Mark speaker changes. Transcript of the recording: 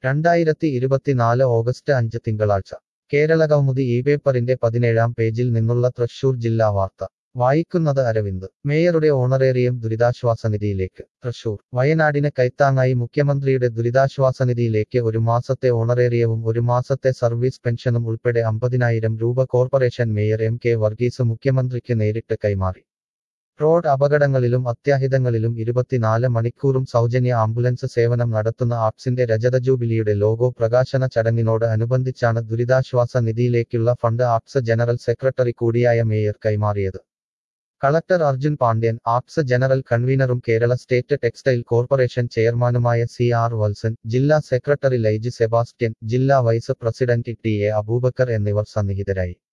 Speaker 1: രണ്ടായിരത്തി ഇരുപത്തിനാല് ഓഗസ്റ്റ് അഞ്ച് തിങ്കളാഴ്ച കേരളകൗമുദി ഈ പേപ്പറിന്റെ പതിനേഴാം പേജിൽ നിന്നുള്ള തൃശൂർ ജില്ലാ വാർത്ത വായിക്കുന്നത് അരവിന്ദ് മേയറുടെ ഓണറേറിയം ദുരിതാശ്വാസ നിധിയിലേക്ക് തൃശൂർ വയനാടിന് കൈത്താങ്ങായി മുഖ്യമന്ത്രിയുടെ ദുരിതാശ്വാസ നിധിയിലേക്ക് ഒരു മാസത്തെ ഓണറേറിയവും ഒരു മാസത്തെ സർവീസ് പെൻഷനും ഉൾപ്പെടെ അമ്പതിനായിരം രൂപ corporation mayor M K Varghese മുഖ്യമന്ത്രിക്ക് നേരിട്ട് കൈമാറി റോഡ് അപകടങ്ങളിലും അത്യാഹിതങ്ങളിലും ഇരുപത്തിനാല് മണിക്കൂറും സൗജന്യ ആംബുലൻസ് സേവനം നടത്തുന്ന ആപ്സിന്റെ രജത ജൂബിലിയുടെ ലോഗോ പ്രകാശന ചടങ്ങിനോട് അനുബന്ധിച്ചാണ് ദുരിതാശ്വാസ നിധിയിലേക്കുള്ള ഫണ്ട് ആപ്സ് ജനറൽ സെക്രട്ടറി കൂടിയായ മേയർ കൈമാറിയത് കളക്ടർ അർജുൻ പാണ്ഡ്യൻ ആപ്സ് ജനറൽ കൺവീനറും കേരള സ്റ്റേറ്റ് ടെക്സ്റ്റൈൽ കോർപ്പറേഷൻ ചെയർമാനുമായ സി ആർ വത്സൻ ജില്ലാ സെക്രട്ടറി ലൈജി സെബാസ്റ്റ്യൻ ജില്ലാ vice president T A Aboobacker എന്നിവർ സന്നിഹിതരായി